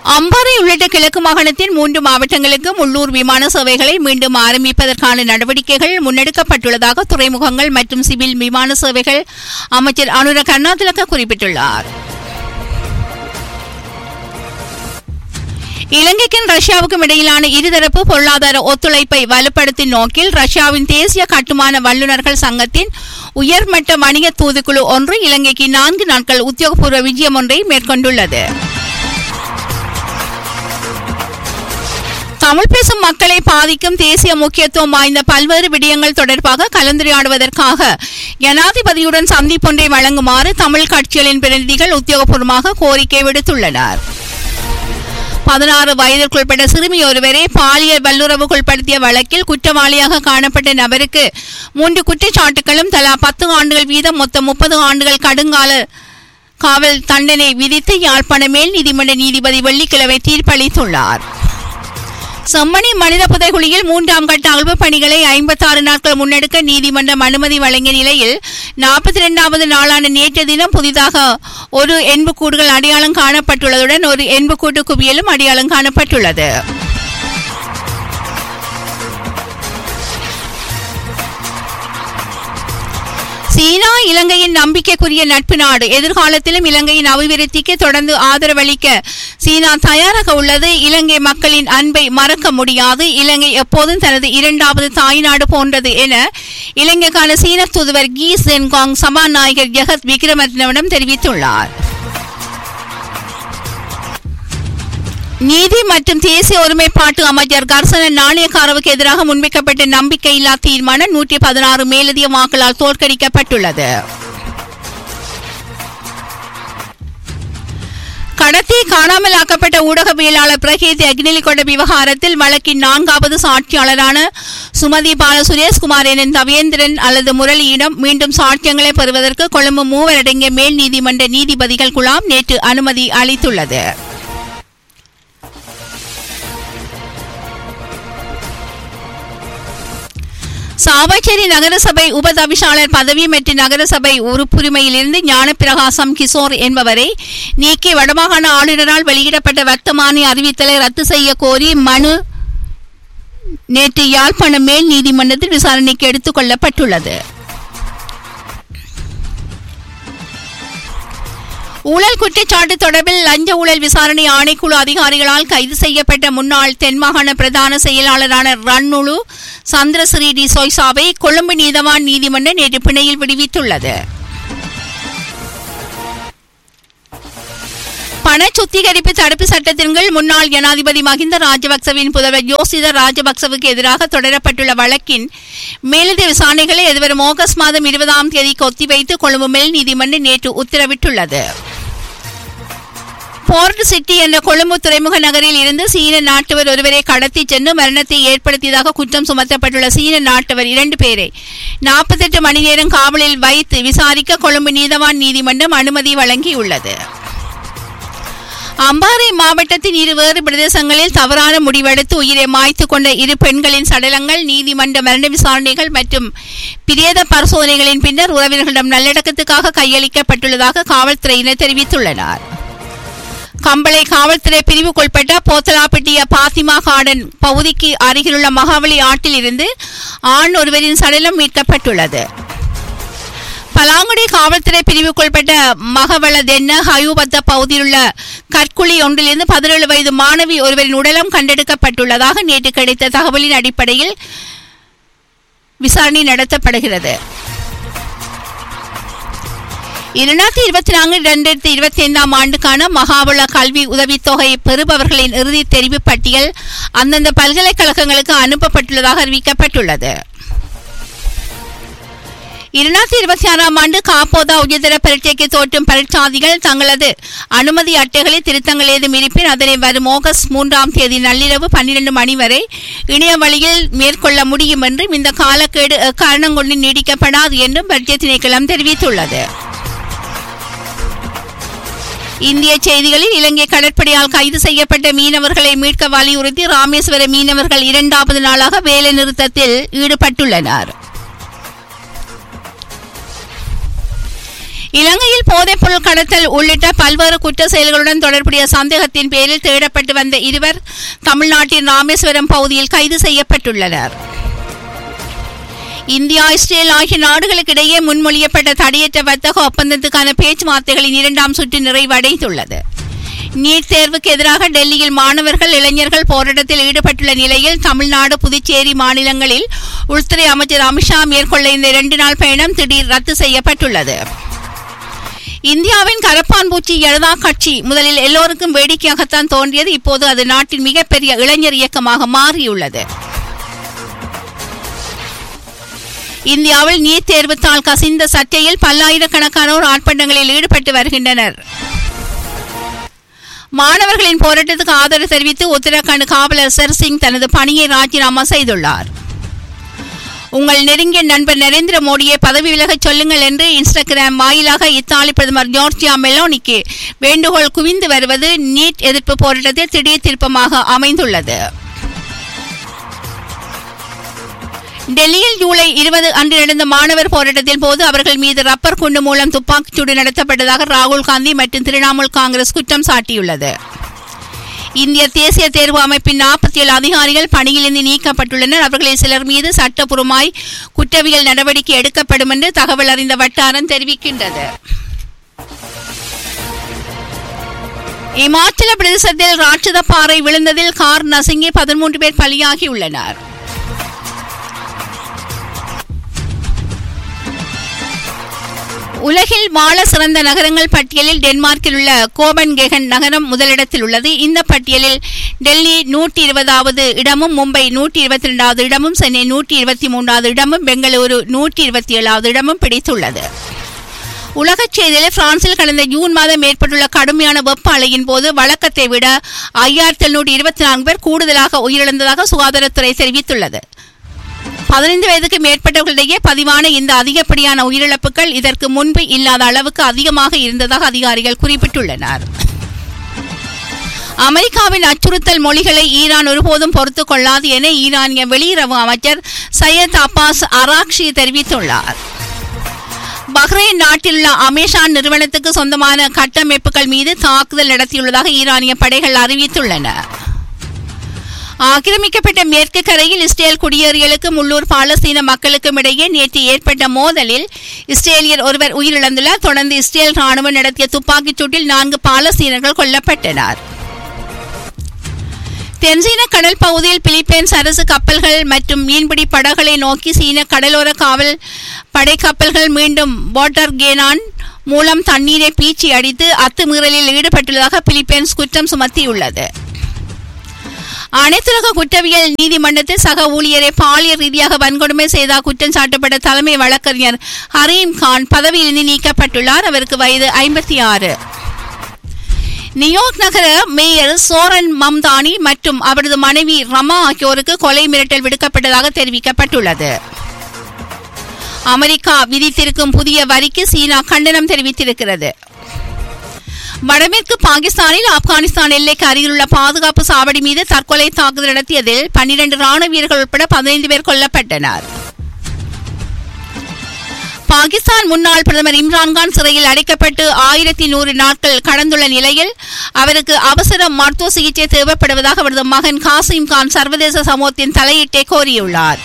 அம்பாறை உள்ளிட்ட கிழக்கு மாகாணத்தின் மூன்று மாவட்டங்களுக்கு உள்ளூர் விமான சேவைகளை மீண்டும் ஆரம்பிப்பதற்கான நடவடிக்கைகள் முன்னெடுக்கப்பட்டுள்ளதாக துறைமுகங்கள் மற்றும் சிவில் விமான சேவைகள் அமைச்சர் அனுர கர்ணாதிலக்க குறிப்பிட்டுள்ளார் இலங்கைக்கும் ரஷ்யாவுக்கும் இடையிலான இருதரப்பு பொருளாதார ஒத்துழைப்பை வலுப்படுத்தும் நோக்கில் ரஷ்யாவின் தேசிய கட்டுமான வல்லுநர்கள் சங்கத்தின் உயர்மட்ட வணிக தூதுக்குழு ஒன்று இலங்கைக்கு நான்கு நாட்கள் உத்தியோகபூர்வ விஜயம் ஒன்றை மேற்கொண்டுள்ளது தமிழ் பேசும் மக்களை பாதிக்கும் தேசிய முக்கியத்துவம் வாய்ந்த பல்வேறு விடயங்கள் தொடர்பாக கலந்துரையாடுவதற்காக ஜனாதிபதியுடன் சந்திப்பொன்றை வழங்குமாறு தமிழ் கட்சிகளின் பிரதிநிதிகள் உத்தியோகபூர்வமாக கோரிக்கை விடுத்துள்ளனர் பதினாறு வயதிற்குட்பட்ட சிறுமி ஒருவரை பாலியல் வல்லுறவுக்குட்படுத்திய வழக்கில் குற்றவாளியாக காணப்பட்ட நபருக்கு மூன்று குற்றச்சாட்டுகளும் தலா பத்து ஆண்டுகள் வீதம் மொத்தம் முப்பது ஆண்டுகள் கடுங்கால காவல் தண்டனை விதித்து யாழ்ப்பாண மேல் நீதிமன்ற நீதிபதி வெள்ளிக்கிழமை தீர்ப்பளித்துள்ளார் செம்மணி மனித புதைகுழியில் மூன்றாம் கட்ட அகழ்வு பணிகளை ஐம்பத்தாறு நாட்கள் முன்னெடுக்க நீதிமன்றம் அனுமதி வழங்கிய நிலையில் நாற்பத்தி இரண்டாவது நாளான நேற்று தினம் புதிதாக ஒரு எண்புக்கூடுகள் அடையாளம் காணப்பட்டுள்ளதுடன் ஒரு எண்புக்கூட்டு குவியலும் அடையாளம் காணப்பட்டுள்ளது சீனா இலங்கையின் நம்பிக்கைக்குரிய நட்பு நாடு எதிர்காலத்திலும் இலங்கையின் அபிவிருத்திக்கு தொடர்ந்து ஆதரவளிக்க சீனா தயாராக உள்ளது இலங்கை மக்களின் அன்பை மறக்க முடியாது இலங்கை எப்போதும் தனது இரண்டாவது தாய்நாடு போன்றது என இலங்கைக்கான சீன தூதுவர் கீ சென்காங் சபாநாயகர் ஜெகத் விக்ரமரத்னவிடம் தெரிவித்துள்ளார் நீதி மற்றும் தேசிய ஒருமைப்பாட்டு அமைச்சர் கர்சன நாணயக்காரவுக்கு எதிராக முன்வைக்கப்பட்ட நம்பிக்கையில்லா தீர்மானம் நூற்றி பதினாறு மேலதிக வாக்களால் தோற்கடிக்கப்பட்டுள்ளது கடத்தி காணாமல் ஆக்கப்பட்ட ஊடகவியலாளர் பிரகீத் அக்னிலிகொண்ட விவகாரத்தில் வழக்கின் நான்காவது சாட்சியாளரான சுமதி பால சுரேஷ்குமார் எனும் தவேந்திரன் அல்லது முரளியிடம் மீண்டும் சாட்சியங்களை பெறுவதற்கு கொழும்பு மூவர் அடங்கிய மேல் நீதிமன்ற நீதிபதிகள் குழாம் நேற்று அனுமதி அளித்துள்ளது சாவச்சேரி நகரசபை உபதவிசாளர் பதவி மற்றும் நகரசபை உறுப்புரிமையிலிருந்து ஞானப்பிரகாசம் கிஷோர் என்பவரை நீக்கி வடமாகாண ஆளுநரால் வெளியிடப்பட்ட வர்த்தமானி அறிவித்தலை ரத்து செய்ய கோரி மனு நேற்று யாழ்ப்பாணம் மேல் நீதிமன்றத்தில் விசாரணைக்கு எடுத்துக் கொள்ளப்பட்டுள்ளது ஊழல் குற்றச்சாட்டு தொடர்பில் லஞ்ச ஊழல் விசாரணை ஆணைக்குழு அதிகாரிகளால் கைது செய்யப்பட்ட முன்னாள் தென்மாகாண பிரதான செயலாளரான ரன்னுலு சந்திரசிறி டி சொய்சாவை கொழும்பு நீதவான் நீதிமன்றம் நேற்று பிணையில் விடுவித்துள்ளது பண சுத்திகரிப்பு தடுப்பு சட்டத்தின் கீழ் முன்னாள் ஜனாதிபதி மஹிந்த ராஜபக்சவின் புதல்வர் யோசித ராஜபக்சவுக்கு எதிராக தொடரப்பட்டுள்ள வழக்கின் மேலதிக விசாரணைகளை எதிர்வரும் ஆகஸ்ட் மாதம் இருபதாம் தேதிக்கு ஒத்திவைத்து கொழும்பு மேல் நீதிமன்றம் நேற்று உத்தரவிட்டுள்ளது போர்ட் சிட்டி என்ற கொழும்பு துறைமுக நகரில் இருந்து சீன நாட்டவர் ஒருவரை கடத்தி சென்று மரணத்தை ஏற்படுத்தியதாக குற்றம் சுமத்தப்பட்டுள்ள சீன நாட்டவர் இரண்டு பேரை நாற்பத்தெட்டு மணி நேரம் காவலில் வைத்து விசாரிக்க கொழும்பு நீதவான் நீதிமன்றம் அனுமதி வழங்கியுள்ளது அம்பாறை மாவட்டத்தின் இரு வேறு பிரதேசங்களில் தவறான முடிவெடுத்து உயிரை மாய்த்து கொண்ட இரு பெண்களின் சடலங்கள் நீதிமன்ற மரண விசாரணைகள் மற்றும் பிரேத பரிசோதனைகளின் பின்னர் உறவினர்களிடம் நல்லடக்கத்துக்காக கையளிக்கப்பட்டுள்ளதாக காவல்துறையினர் தெரிவித்துள்ளனர் கம்பளை காவல்துறை பிரிவுக்குட்பட்ட போத்தலாப்பட்டிய பாத்திமா கார்டன் பகுதிக்கு அருகிலுள்ள மகாவலி ஆற்றில் இருந்து ஆண் ஒருவரின் சடலம் மீட்கப்பட்டுள்ளது பலாங்குடி காவல்துறை பிரிவுக்குட்பட்ட மகவள தென்ன ஹயூபத்த பகுதியில் உள்ள கற்குழி ஒன்றிலிருந்து பதினேழு வயது மாணவி ஒருவரின் உடலம் கண்டெடுக்கப்பட்டுள்ளதாக நேற்று கிடைத்த தகவலின் அடிப்படையில் விசாரணை நடத்தப்படுகிறது இரண்டாயிரத்தி இருபத்தி நான்கு இரண்டாயிரத்தி இருபத்தி ஐந்தாம் ஆண்டுக்கான மகாபல கல்வி உதவித்தொகை பெறுபவர்களின் இறுதி தெரிவு பட்டியல் அந்தந்த பல்கலைக்கழகங்களுக்கு அனுப்பப்பட்டுள்ளதாக அறிவிக்கப்பட்டுள்ளது இரண்டாயிரத்தி இருபத்தி ஆறாம் ஆண்டு காப்போதா உயர்தர பரீட்சைக்கு தோற்றும் பரீட்சாதிகள் தங்களது அனுமதி அட்டைகளில் திருத்தங்கள் ஏதும் இருப்பின் அதனை வரும் ஆகஸ்ட் மூன்றாம் தேதி நள்ளிரவு பன்னிரண்டு மணி வரை இணைய வழியில் மேற்கொள்ள முடியும் என்றும் இந்த காலக்கேடு எக்காரணம் கொண்டு நீடிக்கப்படாது என்றும் பரீட்சை திணைக்களம் தெரிவித்துள்ளது இந்திய செய்திகளில் இலங்கை கடற்படையால் கைது செய்யப்பட்ட மீனவர்களை மீட்க வலியுறுத்தி ராமேஸ்வர மீனவர்கள் இரண்டாவது நாளாக வேலை நிறுத்தத்தில் ஈடுபட்டுள்ளனர் இலங்கையில் போதைப்பொருள் கடத்தல் உள்ளிட்ட பல்வேறு குற்ற செயல்களுடன் தொடர்புடைய சந்தேகத்தின் பேரில் தேடப்பட்டு வந்த இருவர் தமிழ்நாட்டின் ராமேஸ்வரம் பகுதியில் கைது செய்யப்பட்டுள்ளனர் இந்தியா இஸ்ரேல் ஆகிய நாடுகளுக்கு இடையே முன்மொழியப்பட்ட தடையற்ற வர்த்தக ஒப்பந்தத்துக்கான பேச்சுவார்த்தைகளின் இரண்டாம் சுற்று நிறைவடைந்துள்ளது நீட் தேர்வுக்கு எதிராக டெல்லியில் மாணவர்கள் இளைஞர்கள் போராட்டத்தில் ஈடுபட்டுள்ள நிலையில் தமிழ்நாடு புதுச்சேரி மாநிலங்களில் உள்துறை அமைச்சர் அமித்ஷா மேற்கொள்ள இந்த இரண்டு நாள் பயணம் திடீர் ரத்து செய்யப்பட்டுள்ளது இந்தியாவின் கரப்பான்பூச்சி ஜனதா கட்சி முதலில் எல்லோருக்கும் வேடிக்கையாகத்தான் தோன்றியது இப்போது அது நாட்டின் மிகப்பெரிய இளைஞர் இயக்கமாக மாறியுள்ளது இந்தியாவில் நீட் தேர்வுத்தால் கசிந்த சர்ச்சையில் பல்லாயிரக்கணக்கானோர் ஆர்ப்பாட்டங்களில் ஈடுபட்டு வருகின்றனர் மாணவர்களின் போராட்டத்துக்கு ஆதரவு தெரிவித்து உத்தரகாண்ட் காவலர் சர் சிங் தனது பணியை ராஜினாமா செய்துள்ளார் உங்கள் நெருங்கிய நண்பர் நரேந்திர மோடியை பதவி விலகச் சொல்லுங்கள் என்று இன்ஸ்டாகிராம் வாயிலாக இத்தாலி பிரதமர் ஜோர்ஜியா மெலோனிக்கு வேண்டுகோள் குவிந்து வருவது நீட் எதிர்ப்பு போராட்டத்தில் திடீர் திருப்பமாக அமைந்துள்ளது டெல்லியில் ஜூலை இருபது அன்று நடந்த மாணவர் போராட்டத்தின் போது அவர்கள் மீது ரப்பர் குண்டு மூலம் துப்பாக்கிச்சூடு நடத்தப்பட்டதாக ராகுல் காந்தி மற்றும் திரிணாமுல் காங்கிரஸ் குற்றம் சாட்டியுள்ளது இந்திய தேசிய தேர்வு அமைப்பின் நாற்பத்தி ஏழு அதிகாரிகள் பணியிலிருந்து நீக்கப்பட்டுள்ளனர் அவர்களில் சிலர் மீது சட்டப்பூர்வமாய் குற்றவியல் நடவடிக்கை எடுக்கப்படும் என்று தகவல் அறிந்த வட்டாரம் தெரிவிக்கின்றது இமாச்சல பிரதேசத்தில் ராட்சத பாறை விழுந்ததில் கார் நசுங்கி பதிமூன்று பேர் பலியாகியுள்ளனர் உலகில் வாழ சிறந்த நகரங்கள் பட்டியலில் டென்மார்க்கில் உள்ள கோபன்கேகன் நகரம் முதலிடத்தில் உள்ளது இந்த பட்டியலில் டெல்லி நூற்றி இருபதாவது இடமும் மும்பை நூற்றி இருபத்தி ரெண்டாவது இடமும் சென்னை நூற்றி இருபத்தி மூன்றாவது இடமும் பெங்களூரு நூற்றி இருபத்தி ஏழாவது இடமும் பிடித்துள்ளது உலகச் செய்தியில் பிரான்சில் கடந்த ஜூன் மாதம் ஏற்பட்டுள்ள கடுமையான வெப்ப அலையின் போது வழக்கத்தை விட ஐயாயிரத்தி எழுநூற்றி இருபத்தி நான்கு பேர் கூடுதலாக உயிரிழந்ததாக சுகாதாரத்துறை தெரிவித்துள்ளது பதினைந்து வயதுக்கு மேற்பட்டவர்களிடையே பதிவான இந்த அதிகப்படியான உயிரிழப்புகள் இதற்கு முன்பு இல்லாத அளவுக்கு அதிகமாக இருந்ததாக அதிகாரிகள் குறிப்பிட்டுள்ளனர் அமெரிக்காவின் அச்சுறுத்தல் மொழிகளை ஈரான் ஒருபோதும் பொறுத்துக் கொள்ளாது என ஈரானிய வெளியுறவு அமைச்சர் சையத் அப்பாஸ் அராக்ஷி தெரிவித்துள்ளார் பஹ்ரைன் நாட்டில் உள்ள அமேசான் நிறுவனத்துக்கு சொந்தமான கட்டமைப்புகள் மீது தாக்குதல் நடத்தியுள்ளதாக ஈரானிய படைகள் அறிவித்துள்ளன ஆக்கிரமிக்கப்பட்ட மேற்கு கரையில் இஸ்ரேல் குடியேறிகளுக்கும் உள்ளூர் பாலஸ்தீன மக்களுக்கும் இடையே நேற்று ஏற்பட்ட மோதலில் இஸ்ரேலியர் ஒருவர் உயிரிழந்துள்ளார் தொடர்ந்து இஸ்ரேல் ராணுவம் நடத்திய துப்பாக்கிச் சூட்டில் நான்கு பாலஸ்தீனர்கள் கொல்லப்பட்டனர் தென்சீன கடல் பகுதியில் பிலிப்பைன்ஸ் அரசு கப்பல்கள் மற்றும் மீன்பிடி படகுகளை நோக்கி சீன கடலோர காவல் படை கப்பல்கள் மீண்டும் வாட்டர் கேனான் மூலம் தண்ணீரை பீச்சி அடித்து அத்துமீறலில் ஈடுபட்டுள்ளதாக பிலிப்பைன்ஸ் குற்றம் சுமத்தியுள்ளது அனைத்துலக குற்றவியல் நீதிமன்றத்தில் சக ஊழியரை பாலியல் ரீதியாக வன்கொடுமை செய்தால் குற்றம் சாட்டப்பட்ட தலைமை வழக்கறிஞர் ஹரீம் கான் பதவியிலிருந்து நீக்கப்பட்டுள்ளார் அவருக்கு வயது ஐம்பத்தி ஆறு நியூயார்க் நகர மேயர் சோரன் மம்தானி மற்றும் அவரது மனைவி ரமா ஆகியோருக்கு கொலை மிரட்டல் விடுக்கப்பட்டதாக தெரிவிக்கப்பட்டுள்ளது அமெரிக்கா விதித்திருக்கும் புதிய வரிக்கு சீனா கண்டனம் தெரிவித்திருக்கிறது வடமேற்கு பாகிஸ்தானில் ஆப்கானிஸ்தான் எல்லைக்கு அருகிலுள்ள பாதுகாப்பு சாவடி மீது தற்கொலை தாக்குதல் நடத்தியதில் பன்னிரண்டு ராணுவ வீரர்கள் உட்பட பதினைந்து பேர் கொல்லப்பட்டனர் பாகிஸ்தான் முன்னாள் பிரதமர் இம்ரான்கான் சிறையில் அடைக்கப்பட்டு ஆயிரத்தி நூறு நாட்கள் கடந்துள்ள நிலையில் அவருக்கு அவசர மருத்துவ சிகிச்சை தேவைப்படுவதாக அவரது மகன் காசிம் கான் சர்வதேச சமூகத்தின் தலையீட்டை கோரியுள்ளார்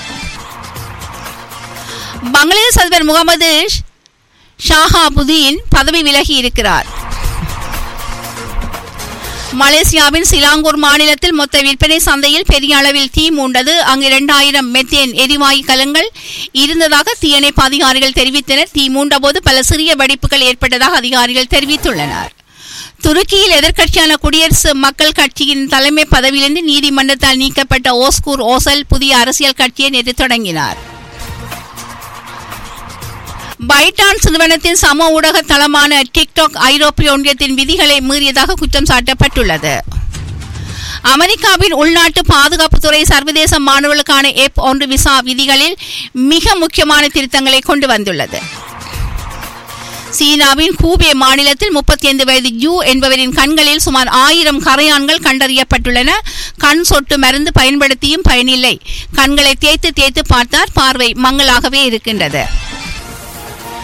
பங்களாதேஷ் அதிபர் முகமது ஷாஹாபுதீன் பதவி விலகி இருக்கிறார் மலேசியாவின் சிலாங்கூர் மாநிலத்தில் மொத்த விற்பனை சந்தையில் பெரிய அளவில் தீ மூண்டது அங்கு இரண்டாயிரம் மெத்தேன் எரிவாயு கலங்கள் இருந்ததாக தீயணைப்பு அதிகாரிகள் தெரிவித்தனர் தீ மூண்டபோது பல சிறிய வெடிப்புகள் ஏற்பட்டதாக அதிகாரிகள் தெரிவித்துள்ளனர் துருக்கியில் எதிர்க்கட்சியான குடியரசு மக்கள் கட்சியின் தலைமை பதவியிலிருந்து நீதிமன்றத்தால் நீக்கப்பட்ட ஓஸ்கூர் ஓசல் புதிய அரசியல் கட்சியை நேற்று தொடங்கினார் பைட்டான்ஸ் நிறுவனத்தின் சம ஊடக தளமான டிக்டாக் ஐரோப்பிய ஒன்றியத்தின் விதிகளை மீறியதாக குற்றம் சாட்டப்பட்டுள்ளது அமெரிக்காவின் உள்நாட்டு பாதுகாப்புத்துறை சர்வதேச மாணவர்களுக்கான எப் ஒன்று விசா விதிகளில் மிக முக்கியமான திருத்தங்களை கொண்டு வந்துள்ளது சீனாவின் ஹூபே மாநிலத்தில் முப்பத்தி ஐந்து வயது யூ என்பவரின் கண்களில் சுமார் ஆயிரம் கரையான்கள் கண்டறியப்பட்டுள்ளன கண் சொட்டு மருந்து பயன்படுத்தியும் பயனில்லை கண்களை தேய்த்து தேய்த்து பார்த்தார் பார்வை மங்களாகவே இருக்கின்றது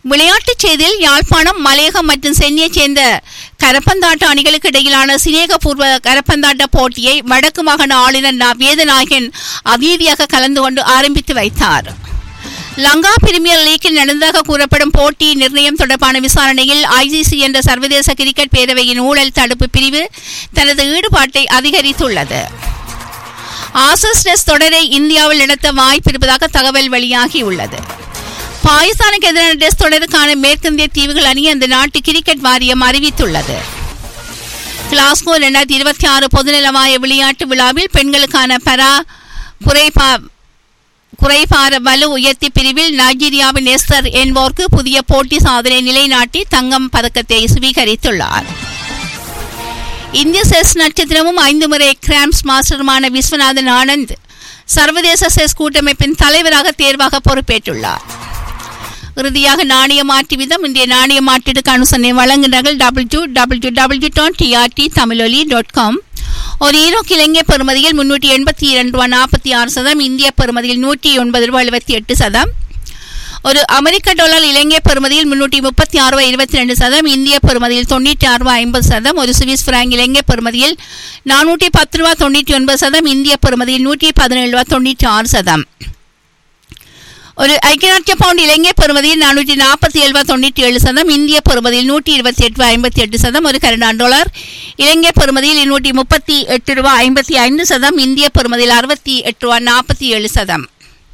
விளையாட்டுச் செய்தியில் யாழ்ப்பாணம் மலையகம் மற்றும் சென்னையைச் சேர்ந்த கரப்பந்தாட்ட அணிகளுக்கு இடையிலான சிநேகபூர்வ கரப்பந்தாட்ட போட்டியை வடக்கு மாகாண ஆளுநர் நா வேதநாயகன் அதிதியாக கலந்து கொண்டு ஆரம்பித்து வைத்தார் லங்கா பிரீமியர் லீக்கில் நடந்ததாக கூறப்படும் போட்டி நிர்ணயம் தொடர்பான விசாரணையில் ஐசிசி என்ற சர்வதேச கிரிக்கெட் பேரவையின் ஊழல் தடுப்பு பிரிவு தனது ஈடுபாட்டை அதிகரித்துள்ளது ஆசஸ் டெஸ்ட் தொடரை இந்தியாவில் நடத்த வாய்ப்பு இருப்பதாக தகவல் வெளியாகியுள்ளது பாகிஸ்தானுக்கு எதிரான டெஸ்ட் தொடருக்கான மேற்கிந்திய தீவுகள் அணி அந்த நாட்டு கிரிக்கெட் வாரியம் அறிவித்துள்ளது கிளாஸ்கோ இரண்டாயிரத்தி இருபத்தி ஆறு பொதுநலவாய விளையாட்டு விழாவில் பெண்களுக்கான பரா குறைபா குறைபார வலு உயர்த்தி பிரிவில் நைஜீரியாவின் எஸ்தர் என்போருக்கு புதிய போட்டி சாதனை நிலைநாட்டி தங்கம் பதக்கத்தை சுவீகரித்துள்ளார் இந்திய செஸ் நட்சத்திரமும் ஐந்து முறை கிராம்ஸ் மாஸ்டருமான விஸ்வநாதன் ஆனந்த் சர்வதேச செஸ் கூட்டமைப்பின் தலைவராக தேர்வாக பொறுப்பேற்றுள்ளார் இறுதியாக நாணய மாற்று வீதம் இன்றைய நாணய மாற்றீடுக்கு அனுசரணை வழங்குகிறார்கள் W W W dot TRT Tamiloli dot com ஒரு ஈரோக்கு இலங்கை பெறுமதியில் முன்னூற்றி எண்பத்தி இரண்டு ரூபா நாற்பத்தி ஆறு சதம் இந்திய பெறுமதியில் நூற்றி ஒன்பது ரூபாய் எழுபத்தி எட்டு சதம் ஒரு அமெரிக்க டாலர் இலங்கை பெறுமதியில் முன்னூற்றி முப்பத்தி ஆறு ரூபாய் இருபத்தி ரெண்டு சதம் இந்திய பெறுமதியில் தொண்ணூற்றி ஆறு ரூபாய் ஐம்பது சதம் ஒரு சுவிஸ் பிராங்க் இலங்கை பெறுமதியில் நானூற்றி பத்து ரூபா தொண்ணூற்றி ஒன்பது சதம் இந்திய பெறுமதியில் நூற்றி பதினேழு ரூபா தொண்ணூற்றி ஆறு சதம் ஒரு ஐக்கியராட்சிய பவுண்ட் இலங்கை பெறுமதியில் நானூற்றி நாற்பத்தி ஏழு ரூபாய் தொண்ணூற்றி ஏழு சதம் இந்திய பெறுமதியில் நூற்றி இருபத்தி எட்டு ரூபாய் ஐம்பத்தி எட்டு சதம் ஒரு கனடான் டாலர் இலங்கை பெறுமதியில் இருநூற்றி முப்பத்தி எட்டு ரூபாய் ஐம்பத்தி ஐந்து சதம் இந்திய பெறுமதியில் அறுபத்தி எட்டு ரூபாய் நாற்பத்தி ஏழு சதம்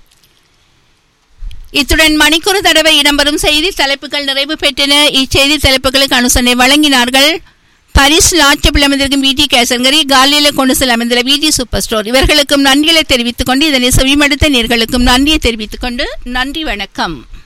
இத்துடன் மணிக்கூறு தடவை இடம்பெறும் செய்தி தலைப்புகள் நிறைவு பெற்றன இச்செய்தி தலைப்புகளுக்கு அனுசரணை வழங்கினார்கள் பரிஸ் லாட்சப்பில் அமைந்திருக்கும் விடி கேசங்கரி காலியில கொண்டு செல்ல அமைந்துள்ள விடி சூப்பர் ஸ்டோர் இவர்களுக்கும் நன்றிகளை தெரிவித்துக் கொண்டு இதனை செவிமடுத்த நேர்களுக்கும் நன்றியை தெரிவித்துக் கொண்டு நன்றி வணக்கம்